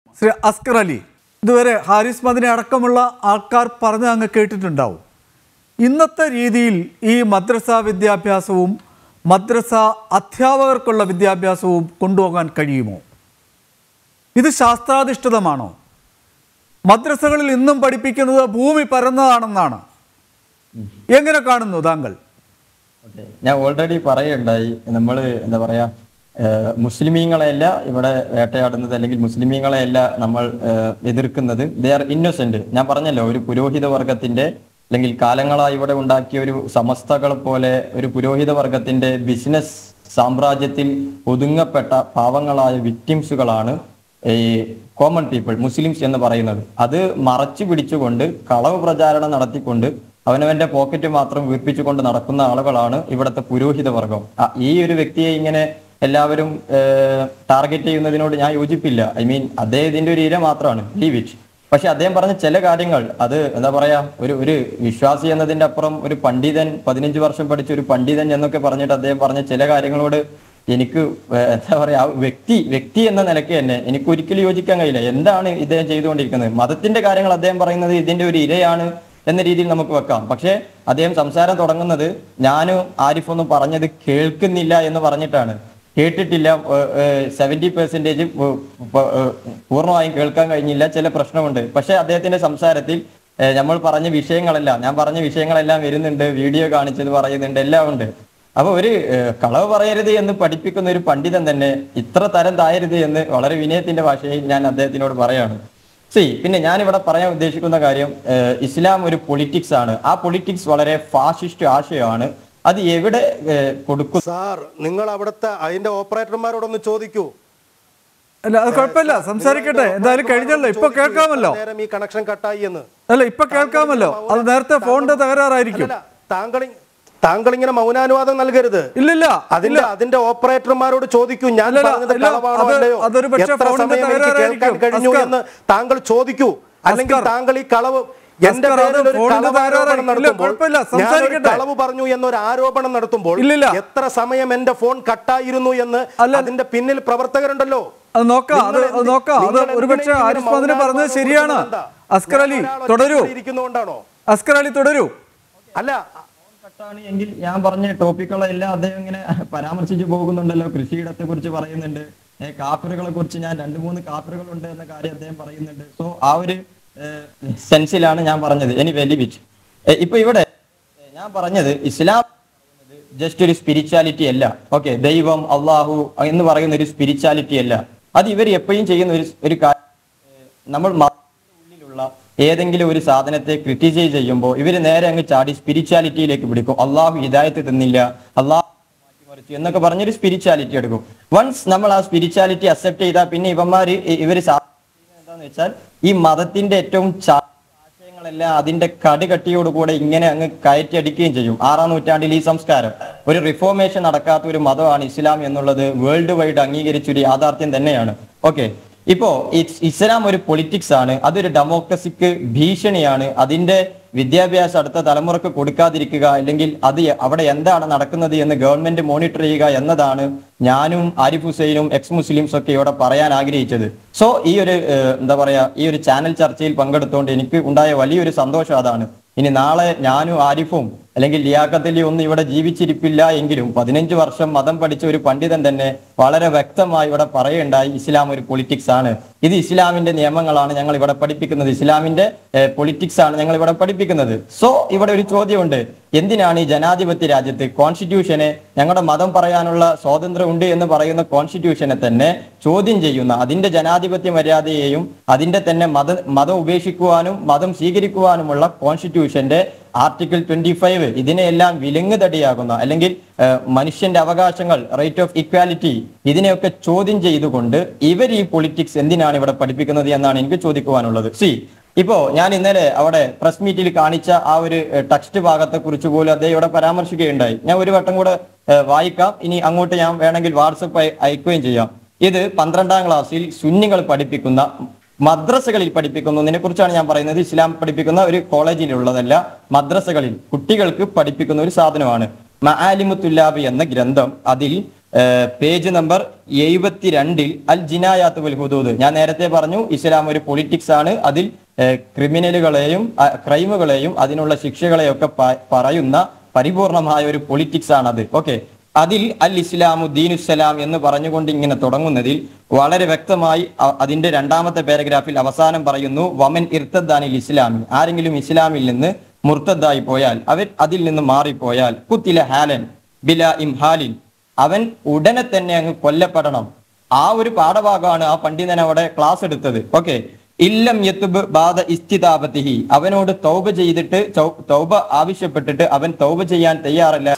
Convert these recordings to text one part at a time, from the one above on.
ശ്രീ അസ്കർ അലി ഇതുവരെ ഹാരിസ് മദിനെ അടക്കമുള്ള ആൾക്കാർ പറഞ്ഞ് അങ്ങ് കേട്ടിട്ടുണ്ടാവും ഇന്നത്തെ രീതിയിൽ ഈ മദ്രസ വിദ്യാഭ്യാസവും മദ്രസ അധ്യാപകർക്കുള്ള വിദ്യാഭ്യാസവും കൊണ്ടുപോകാൻ കഴിയുമോ ഇത് ശാസ്ത്രാധിഷ്ഠിതമാണോ മദ്രസകളിൽ ഇന്നും പഠിപ്പിക്കുന്നത് ഭൂമി പരന്നതാണെന്നാണ് എങ്ങനെ കാണുന്നു താങ്കൾ ഓക്കേ. ഞാൻ ഓൾറെഡി പറയുണ്ടായി നമ്മൾ എന്താ പറയാ ഏഹ് മുസ്ലിമീങ്ങളെയല്ല ഇവിടെ വേട്ടയാടുന്നത് അല്ലെങ്കിൽ മുസ്ലിമീങ്ങളെയല്ല നമ്മൾ ഏഹ് എതിർക്കുന്നത് ദേ ആർ ഇന്നസെന്റ് ഞാൻ പറഞ്ഞല്ലോ ഒരു പുരോഹിത വർഗത്തിന്റെ അല്ലെങ്കിൽ കാലങ്ങളായി ഇവിടെ ഉണ്ടാക്കിയ ഒരു സമസ്തകൾ പോലെ ഒരു പുരോഹിത വർഗത്തിന്റെ ബിസിനസ് സാമ്രാജ്യത്തിൽ ഒതുങ്ങപ്പെട്ട പാവങ്ങളായ വിക്ടിംസുകളാണ് ഈ കോമൺ പീപ്പിൾ മുസ്ലിംസ് എന്ന് പറയുന്നത് അത് മറച്ചു പിടിച്ചുകൊണ്ട് കളവ് പ്രചാരണം നടത്തിക്കൊണ്ട് അവനവന്റെ പോക്കറ്റ് മാത്രം വീർപ്പിച്ചുകൊണ്ട് നടക്കുന്ന ആളുകളാണ് ഇവിടുത്തെ പുരോഹിത വർഗം ആ, ഈ ഒരു വ്യക്തിയെ ഇങ്ങനെ എല്ലാവരും ടാർഗറ്റ് ചെയ്യുന്നതിനോട് ഞാൻ യോജിപ്പില്ല ഐ മീൻ അദ്ദേഹത്തിന്റെ ഒരു ഇര മാത്രമാണ് ലീവ് ഇറ്റ് പക്ഷെ അദ്ദേഹം പറഞ്ഞ ചില കാര്യങ്ങൾ അത് എന്താ പറയാ ഒരു ഒരു വിശ്വാസി എന്നതിന്റെ അപ്പുറം ഒരു പണ്ഡിതൻ പതിനഞ്ച് വർഷം പഠിച്ച ഒരു പണ്ഡിതൻ എന്നൊക്കെ പറഞ്ഞിട്ട് അദ്ദേഹം പറഞ്ഞ ചില കാര്യങ്ങളോട് എനിക്ക് ഏഹ് എന്താ പറയാ ആ വ്യക്തി വ്യക്തി എന്ന നിലയ്ക്ക് തന്നെ എനിക്ക് ഒരിക്കലും യോജിക്കാൻ കഴിയില്ല എന്താണ് ഇദ്ദേഹം ചെയ്തുകൊണ്ടിരിക്കുന്നത് മതത്തിന്റെ കാര്യങ്ങൾ അദ്ദേഹം പറയുന്നത് ഇതിന്റെ ഒരു ഇരയാണ് എന്ന രീതിയിൽ നമുക്ക് വെക്കാം പക്ഷേ അദ്ദേഹം സംസാരം തുടങ്ങുന്നത് ഞാനും ആരിഫൊന്നും പറഞ്ഞത് കേൾക്കുന്നില്ല എന്ന് പറഞ്ഞിട്ടാണ് കേട്ടിട്ടില്ല സെവന്റി പെർസെന്റേജ് പൂർണ്ണമായും കേൾക്കാൻ കഴിഞ്ഞില്ല ചില പ്രശ്നമുണ്ട് പക്ഷെ അദ്ദേഹത്തിന്റെ സംസാരത്തിൽ ഏഹ് നമ്മൾ പറഞ്ഞ വിഷയങ്ങളെല്ലാം ഞാൻ പറഞ്ഞ വിഷയങ്ങളെല്ലാം വരുന്നുണ്ട് വീഡിയോ കാണിച്ചത് പറയുന്നുണ്ട് എല്ലാം ഉണ്ട് അപ്പൊ ഒരു ഏഹ് കളവ് പറയരുത് എന്ന് പഠിപ്പിക്കുന്ന ഒരു പണ്ഡിതൻ തന്നെ ഇത്ര തരം തായരുത് എന്ന് വളരെ വിനയത്തിന്റെ ഭാഷയിൽ ഞാൻ അദ്ദേഹത്തിനോട് പറയാണ് സി പിന്നെ ഞാൻ ഇവിടെ പറയാൻ ഉദ്ദേശിക്കുന്ന കാര്യം ഏഹ് ഇസ്ലാം ഒരു പൊളിറ്റിക്സ് ആണ് ആ പൊളിറ്റിക്സ് വളരെ ഫാഷിസ്റ്റ് ആശയമാണ് അത് എവിടെ ഏഹ് കൊടുക്കും സാർ നിങ്ങൾ അവിടുത്തെ അതിന്റെ ഓപ്പറേറ്റർമാരോടൊന്ന് ചോദിക്കൂ അല്ല അത് കുഴപ്പമില്ല സംസാരിക്കട്ടെ എന്തായാലും കഴിഞ്ഞല്ലോ ഇപ്പൊ കേൾക്കാമല്ലോ നേരം ഈ കണക്ഷൻ കട്ടായി എന്ന് അല്ല ഇപ്പൊ കേൾക്കാമല്ലോ അത് നേരത്തെ ഫോണിന്റെ തകരാറായിരിക്കും അല്ലല്ല, താങ്കൾ ഇ- താങ്കൾ ഇങ്ങനെ മൗനാനുവാദം നൽകരുത് ഇല്ലില്ല അതിന്റെ അതിന്റെ ഓപ്പറേറ്റർമാരോട് ചോദിക്കൂ ഞാൻ അല്ലല്ല, പറഞ്ഞത് ഇല്ല, കളവാണോ അത് അല്ലയോ അതൊരു പക്ഷേ എത്ര ഫോണിന്റെ സമയം എനിക്ക് കേൾക്കാൻ തകരാറായിരിക്കും. കഴിഞ്ഞു അസ്കർ. എന്ന് താങ്കൾ ചോദിക്കൂ അല്ലെങ്കിൽ അസ്കർ. താങ്കൾ ഈ കളവ് എന്റെ അസ്കർ, അത് പേരിൽ ഒരു ഫോണിന്റെ കളവാരോപണം തകരാറായിരിക്കും. ഇല്ല, നടത്തുമ്പോൾ കുഴപ്പമില്ല, ഞാനൊരു സംസാരിക്കട്ടെ. കളവ് പറഞ്ഞു എന്നൊരു ആരോപണം നടത്തുമ്പോൾ ഇല്ലില്ല. എത്ര സമയം എന്റെ ഫോൺ കട്ടായിരുന്നു എന്ന് അല്ല. അതിന്റെ പിന്നിൽ പ്രവർത്തകരുണ്ടല്ലോ അത് നോക്കാം അത് നിങ്ങൾ അത് എന്തി- നോക്കാം അത് നിങ്ങൾ ഒരുപക്ഷെ എന്തിനാ ആരിഫ് മദിന് മൗനാനുവാദം പറഞ്ഞത് ശരിയാണ് കൊടുക്കുന്നത് എന്താ? അസ്കർ അലി ഞാനൊരാൾ തുടരൂ ഒറ്റയ്ക്ക് ഇരിക്കുന്നതുകൊണ്ടാണോ അസ്കർ അലി തുടരൂ അല്ല കട്ടാണ് എങ്കിൽ ഞാൻ പറഞ്ഞ ടോപ്പിക്കുകളെല്ലാം അദ്ദേഹം ഇങ്ങനെ പരാമർശിച്ചു പോകുന്നുണ്ടല്ലോ കൃഷിയിടത്തെ കുറിച്ച് പറയുന്നുണ്ട് ഏഹ് കാപ്പറുകളെ കുറിച്ച് ഞാൻ രണ്ട് മൂന്ന് കാപ്പറുകളുണ്ട് എന്ന കാര്യം അദ്ദേഹം പറയുന്നുണ്ട് സോ ആ ഒരു സെൻസിലാണ് ഞാൻ പറഞ്ഞത് ഇനി വെലിവിച്ച് ഇപ്പൊ ഇവിടെ ഏഹ് ഞാൻ പറഞ്ഞത് ഇസ്ലാം ജസ്റ്റ് ഒരു സ്പിരിച്വാലിറ്റി അല്ല ഓക്കെ ദൈവം അള്ളാഹു എന്ന് പറയുന്ന ഒരു സ്പിരിച്വാലിറ്റി അല്ല അത് ഇവർ എപ്പോഴും ചെയ്യുന്ന ഒരു ഒരു കാര്യം ഏഹ് നമ്മൾ മതത്തിന്റെ ഉള്ളിലുള്ള ഏതെങ്കിലും ഒരു സാധനത്തെ ക്രിറ്റിസൈസ് ചെയ്യുമ്പോൾ ഇവർ നേരെ അങ്ങ് ചാടി സ്പിരിച്വാലിറ്റിയിലേക്ക് പിടിക്കും അള്ളാഹു ഹിദായത്ത് തിന്നില്ല അള്ളാഹു മാറ്റിമറിച്ചു എന്നൊക്കെ പറഞ്ഞൊരു സ്പിരിച്വാലിറ്റി എടുക്കും വൺസ് നമ്മൾ ആ സ്പിരിച്വാലിറ്റി അക്സെപ്റ്റ് ചെയ്താൽ പിന്നെ ഇവന്മാര് ഇ- ഇവര് സാ- എന്താന്ന് വെച്ചാൽ ഈ മതത്തിന്റെ ഏറ്റവും ചാ- ആശയങ്ങളെല്ലാം അതിന്റെ കടുകട്ടിയോടുകൂടെ ഇങ്ങനെ അങ്ങ് കയറ്റി അടിക്കുകയും ചെയ്യും ആറാം നൂറ്റാണ്ടിൽ ഈ സംസ്കാരം ഒരു റിഫോർമേഷൻ നടക്കാത്ത ഒരു മതമാണ് ഇസ്ലാം എന്നുള്ളത് വേൾഡ് വൈഡ് അംഗീകരിച്ച ഒരു യാഥാർത്ഥ്യം തന്നെയാണ് ഓക്കെ ഇപ്പോ ഇസ്- ഇസ്ലാം ഒരു പൊളിറ്റിക്സ് ആണ് അതൊരു ഡെമോക്രസിക്ക് ഭീഷണിയാണ് അതിന്റെ വിദ്യാഭ്യാസം അടുത്ത തലമുറക്ക് കൊടുക്കാതിരിക്കുക അല്ലെങ്കിൽ അത് അവിടെ എന്താണ് നടക്കുന്നത് എന്ന് ഗവൺമെന്റ് മോണിറ്റർ ചെയ്യുക എന്നതാണ് ഞാനും ആരിഫ് ഹുസൈനും എക്സ് മുസ്ലിംസ് ഒക്കെ ഇവിടെ പറയാൻ ആഗ്രഹിച്ചത് സോ ഈ ഒരു ഏഹ്, എന്താ പറയാ ഈ ഒരു ചാനൽ ചർച്ചയിൽ പങ്കെടുത്തുകൊണ്ട് എനിക്ക് ഉണ്ടായ വലിയൊരു സന്തോഷം അതാണ് ഇനി നാളെ ഞാനും ആരിഫും അല്ലെങ്കിൽ ലിയാഖത്തലി ഒന്നും ഇവിടെ ജീവിച്ചിരിപ്പില്ല എങ്കിലും പതിനഞ്ച് വർഷം മതം പഠിച്ച ഒരു പണ്ഡിതൻ തന്നെ വളരെ വ്യക്തമായി ഇവിടെ പറയുണ്ടായി ഇസ്ലാം ഒരു പൊളിറ്റിക്സ് ആണ് ഇത് ഇസ്ലാമിന്റെ നിയമങ്ങളാണ് ഞങ്ങൾ ഇവിടെ പഠിപ്പിക്കുന്നത് ഇസ്ലാമിന്റെ പൊളിറ്റിക്സ് ആണ് ഞങ്ങൾ ഇവിടെ പഠിപ്പിക്കുന്നത് സോ ഇവിടെ ഒരു ചോദ്യമുണ്ട് എന്തിനാണ് ഈ ജനാധിപത്യ രാജ്യത്ത് കോൺസ്റ്റിറ്റ്യൂഷനെ ഞങ്ങളുടെ മതം പറയാനുള്ള സ്വാതന്ത്ര്യം ഉണ്ട് എന്ന് പറയുന്ന കോൺസ്റ്റിറ്റ്യൂഷനെ തന്നെ ചോദ്യം ചെയ്യുന്ന അതിന്റെ ജനാധിപത്യ മര്യാദയെയും അതിന്റെ തന്നെ മത മതം ഉപേക്ഷിക്കുവാനും മതം സ്വീകരിക്കുവാനുമുള്ള കോൺസ്റ്റിറ്റ്യൂഷന്റെ ആർട്ടിക്കിൾ ട്വന്റി ഫൈവ് ഇതിനെയെല്ലാം വിലങ്ങുതടിയാകുന്ന അല്ലെങ്കിൽ ഏഹ്, മനുഷ്യന്റെ അവകാശങ്ങൾ റൈറ്റ് ഓഫ് ഇക്വാലിറ്റി ഇതിനെയൊക്കെ ചോദ്യം ചെയ്തുകൊണ്ട് ഇവർ ഈ പൊളിറ്റിക്സ് എന്തിനാണ് ഇവിടെ പഠിപ്പിക്കുന്നത് എന്നാണ് എനിക്ക് ചോദിക്കുവാനുള്ളത് സി ഇപ്പോ ഞാൻ ഇന്നലെ അവിടെ പ്രസ് മീറ്റിൽ കാണിച്ച ആ ഒരു ടെക്സ്റ്റ് ഭാഗത്തെ കുറിച്ച് പോലും അദ്ദേഹം ഇവിടെ പരാമർശിക്കുകയുണ്ടായി ഞാൻ ഒരു വട്ടം കൂടെ ഏഹ്, വായിക്കാം ഇനി അങ്ങോട്ട് ഞാൻ വേണമെങ്കിൽ വാട്സപ്പ് അയക്കുകയും ചെയ്യാം ഇത് പന്ത്രണ്ടാം ക്ലാസ്സിൽ സുന്നികൾ പഠിപ്പിക്കുന്ന മദ്രസകളിൽ പഠിപ്പിക്കുന്നതിനെ കുറിച്ചാണ് ഞാൻ പറയുന്നത് ഇസ്ലാം പഠിപ്പിക്കുന്ന ഒരു കോളേജിലുള്ളതല്ല മദ്രസകളിൽ കുട്ടികൾക്ക് പഠിപ്പിക്കുന്ന ഒരു സാധനമാണ് മആലിമുത്തുല്ലാബ് എന്ന ഗ്രന്ഥം അതിൽ ഏഹ്, പേജ് നമ്പർ എഴുപത്തിരണ്ടിൽ അൽ ജിനായാത്ത് വൽ ഹുദൂദ് ഞാൻ നേരത്തെ പറഞ്ഞു ഇസ്ലാം ഒരു പൊളിറ്റിക്സ് ആണ് അതിൽ ഏഹ്, ക്രിമിനലുകളെയും അ, ക്രൈമുകളെയും അതിനുള്ള ശിക്ഷകളെയും ഒക്കെ പ- പറയുന്ന പരിപൂർണമായ ഒരു പൊളിറ്റിക്സ് ആണത് ഓക്കെ അതിൽ അൽ ഇസ്ലാമു ദീനുസലാം എന്ന് പറഞ്ഞുകൊണ്ട് ഇങ്ങനെ തുടങ്ങുന്നതിൽ വളരെ വ്യക്തമായി അ- അതിന്റെ രണ്ടാമത്തെ പാരഗ്രാഫിൽ അവസാനം പറയുന്നു വമൻ ഇർത്തദ്ദാനിൽ ഇസ്ലാമി ആരെങ്കിലും ഇസ്ലാമിൽ നിന്ന് മുർത്തദ്ദായി പോയാൽ അവർ അതിൽ നിന്ന് മാറിപ്പോയാൽ കുത്തില ഹാലൻ ബില ഇംഹാലിൻ അവൻ ഉടനെ തന്നെ അങ്ങ് കൊല്ലപ്പെടണം ആ ഒരു പാഠഭാഗമാണ് ആ പണ്ഡിതൻ അവിടെ ക്ലാസ് എടുത്തത് ഓക്കെ ഇല്ലം യത്തുബ് ബാധ ഇസ്തിതാപത്തിഹി അവനോട് തൗബ ചെയ്തിട്ട് ചൗ- തൗബ ആവശ്യപ്പെട്ടിട്ട് അവൻ തൗബ ചെയ്യാൻ തയ്യാറല്ല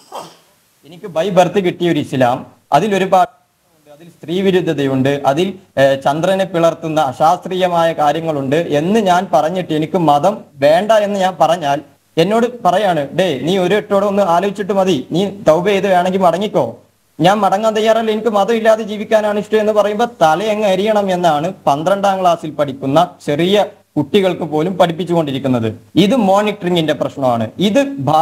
എനിക്ക് ബൈ ബർത്ത് കിട്ടിയ ഒരു ഇസ്ലാം അതിൽ ഒരുപാട് ഉണ്ട്. അതിൽ സ്ത്രീ വിരുദ്ധതയുണ്ട് അതിൽ ഏഹ്, ചന്ദ്രനെ പിളർത്തുന്ന അശാസ്ത്രീയമായ കാര്യങ്ങളുണ്ട് എന്ന് ഞാൻ പറഞ്ഞിട്ട് എനിക്ക് മതം വേണ്ട എന്ന് ഞാൻ പറഞ്ഞാൽ എന്നോട് പറയാണ് ഡേ നീ ഒരു എട്ടോടെ ഒന്ന് ആലോചിച്ചിട്ട് മതി നീ തൗബ ചെയ്ത് വേണമെങ്കിൽ മടങ്ങിക്കോ ഞാൻ മടങ്ങാൻ തയ്യാറല്ല എനിക്ക് മതം ഇല്ലാതെ ജീവിക്കാനാണ് ഇഷ്ടം എന്ന് പറയുമ്പോൾ തലയങ്ങ് എരിയണം എന്നാണ് പന്ത്രണ്ടാം ക്ലാസ്സിൽ പഠിക്കുന്ന ചെറിയ കുട്ടികൾക്ക് പോലും പഠിപ്പിച്ചുകൊണ്ടിരിക്കുന്നത് ഇത് മോണിറ്ററിംഗിന്റെ പ്രശ്നമാണ് ഇത് ഭാ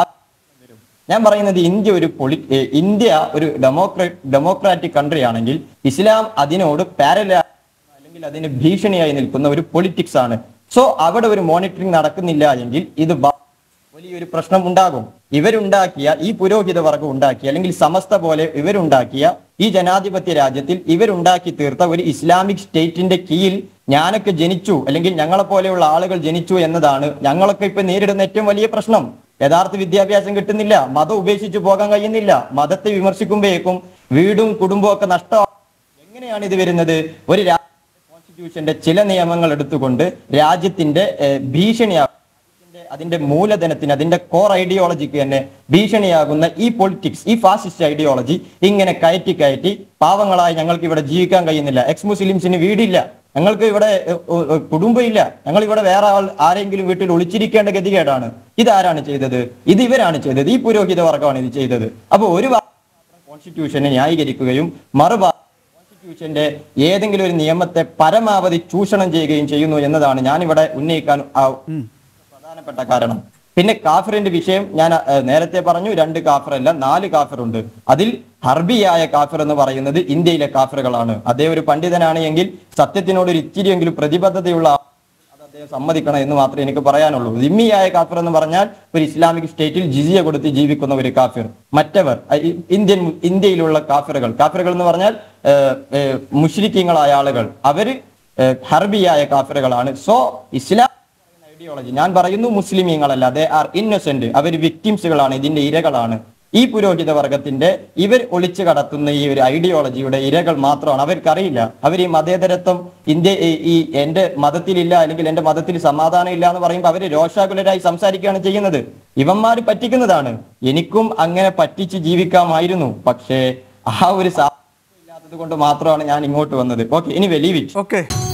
ഞാൻ പറയുന്നത് ഇന്ത്യ ഒരു പൊളി ഏ, ഇന്ത്യ ഒരു ഡെമോക്രാ ഡെമോക്രാറ്റിക് കൺട്രി ആണെങ്കിൽ ഇസ്ലാം അതിനോട് പാരല അല്ലെങ്കിൽ അതിന് ഭീഷണിയായി നിൽക്കുന്ന ഒരു പൊളിറ്റിക്സ് ആണ് സോ അവിടെ ഒരു മോണിറ്ററിംഗ് നടക്കുന്നില്ല എങ്കിൽ ഇത് ബ- വലിയൊരു പ്രശ്നം ഉണ്ടാകും ഇവരുണ്ടാക്കിയ ഈ പുരോഹിത വർഗം ഉണ്ടാക്കിയ അല്ലെങ്കിൽ സമസ്ത പോലെ ഇവരുണ്ടാക്കിയ ഈ ജനാധിപത്യ രാജ്യത്തിൽ ഇവരുണ്ടാക്കി തീർത്ത ഒരു ഇസ്ലാമിക് സ്റ്റേറ്റിന്റെ കീഴിൽ ഞാനൊക്കെ ജനിച്ചു അല്ലെങ്കിൽ ഞങ്ങളെ പോലെയുള്ള ആളുകൾ ജനിച്ചു എന്നതാണ് ഞങ്ങളൊക്കെ ഇപ്പൊ നേരിടുന്ന ഏറ്റവും വലിയ പ്രശ്നം യഥാർത്ഥ വിദ്യാഭ്യാസം കിട്ടുന്നില്ല മതം ഉപേക്ഷിച്ചു പോകാൻ കഴിയുന്നില്ല മതത്തെ വിമർശിക്കുമ്പോഴേക്കും വീടും കുടുംബവും ഒക്കെ നഷ്ടം എങ്ങനെയാണ് ഇത് വരുന്നത് ഒരു രാ- കോൺസ്റ്റിറ്റ്യൂഷന്റെ ചില നിയമങ്ങൾ എടുത്തുകൊണ്ട് രാജ്യത്തിന്റെ ഏഹ്, ഭീഷണിയാ രാജ്യത്തിന്റെ അതിന്റെ മൂലധനത്തിന് അതിന്റെ കോർ ഐഡിയോളജിക്ക് തന്നെ ഭീഷണിയാകുന്ന ഈ പൊളിറ്റിക്സ് ഈ ഫാസിസ്റ്റ് ഐഡിയോളജി ഇങ്ങനെ കയറ്റി കയറ്റി പാവങ്ങളായി ഞങ്ങൾക്ക് ഇവിടെ ജീവിക്കാൻ കഴിയുന്നില്ല എക്സ് മുസ്ലിംസിന് വീടില്ല ഞങ്ങൾക്ക് ഇവിടെ ഏഹ്, ഏഹ്, കുടുംബമില്ല ഞങ്ങൾ ഇവിടെ വേറെ ആൾ ആരെങ്കിലും വീട്ടിൽ ഒളിച്ചിരിക്കേണ്ട ഗതികേടാണ് ഇതാരാണ് ചെയ്തത് ഇത് ഇവരാണ് ചെയ്തത് ഈ പുരോഹിത വർഗമാണ് ഇത് ചെയ്തത് അപ്പൊ ഒരു ഭാഗം കോൺസ്റ്റിറ്റ്യൂഷനെ ന്യായീകരിക്കുകയും മറുഭാഗം കോൺസ്റ്റിറ്റ്യൂഷന്റെ ഏതെങ്കിലും ഒരു നിയമത്തെ പരമാവധി ചൂഷണം ചെയ്യുകയും ചെയ്യുന്നു എന്നതാണ് ഞാനിവിടെ ഉന്നയിക്കാൻ ആ പ്രധാനപ്പെട്ട കാരണം പിന്നെ കാഫിറിന്റെ വിഷയം ഞാൻ അഹ്, നേരത്തെ പറഞ്ഞു രണ്ട് കാഫിറല്ല നാല് കാഫിറുണ്ട് അതിൽ ഹർബിയായ കാഫിർ എന്ന് പറയുന്നത് ഇന്ത്യയിലെ കാഫിറുകളാണ് അദ്ദേഹം ഒരു പണ്ഡിതനാണ് എങ്കിൽ സത്യത്തിനോട് ഒരു ഇത്തിരിയെങ്കിലും പ്രതിബദ്ധതയുള്ള ആൾ അത് അദ്ദേഹം സമ്മതിക്കണം എന്ന് മാത്രമേ എനിക്ക് പറയാനുള്ളൂ ദിമ്മിയായ കാഫിർ എന്ന് പറഞ്ഞാൽ ഒരു ഇസ്ലാമിക് സ്റ്റേറ്റിൽ ജിസിയ കൊടുത്ത് ജീവിക്കുന്ന ഒരു കാഫിർ മറ്റവർ അഹ് ഇ- ഇന്ത്യൻ ഇന്ത്യയിലുള്ള കാഫിറുകൾ കാഫിറുകൾ എന്ന് പറഞ്ഞാൽ ഏഹ്, ഏഹ്, മുശ്രിക്കീങ്ങളായ ആളുകൾ അവര് ഏഹ്, ഹർബിയായ കാഫിറുകളാണ് സോ ഇസ്ലാം ഐഡിയോളജി ഞാൻ പറയുന്നു മുസ്ലിമീങ്ങളല്ല ദേ ആർ ഇന്നസെന്റ് അവർ വിക്ടിംസുകളാണ് ഇതിന്റെ ഇരകളാണ് ഈ പുരോഹിത വർഗത്തിന്റെ ഇവർ ഒളിച്ചു കടത്തുന്ന ഈ ഒരു ഐഡിയോളജിയുടെ ഇരകൾ മാത്രമാണ് അവർക്കറിയില്ല അവർ ഈ മതേതരത്വം ഇന്ത്യ ഈ- ഈ എന്റെ മതത്തിലില്ല അല്ലെങ്കിൽ എന്റെ മതത്തിൽ സമാധാനം ഇല്ല എന്ന് പറയുമ്പോൾ അവര് രോഷാകുലരായി സംസാരിക്കുകയാണ് ചെയ്യുന്നത് ഇവന്മാര് പറ്റിക്കുന്നതാണ് എനിക്കും അങ്ങനെ പറ്റിച്ച് ജീവിക്കാമായിരുന്നു പക്ഷേ ആ ഒരു സാ ഇല്ലാത്തത് കൊണ്ട് മാത്രമാണ് ഞാൻ ഇങ്ങോട്ട് വന്നത് ഓക്കെ ഇനി വെലീവ് ഇറ്റ് ഓക്കെ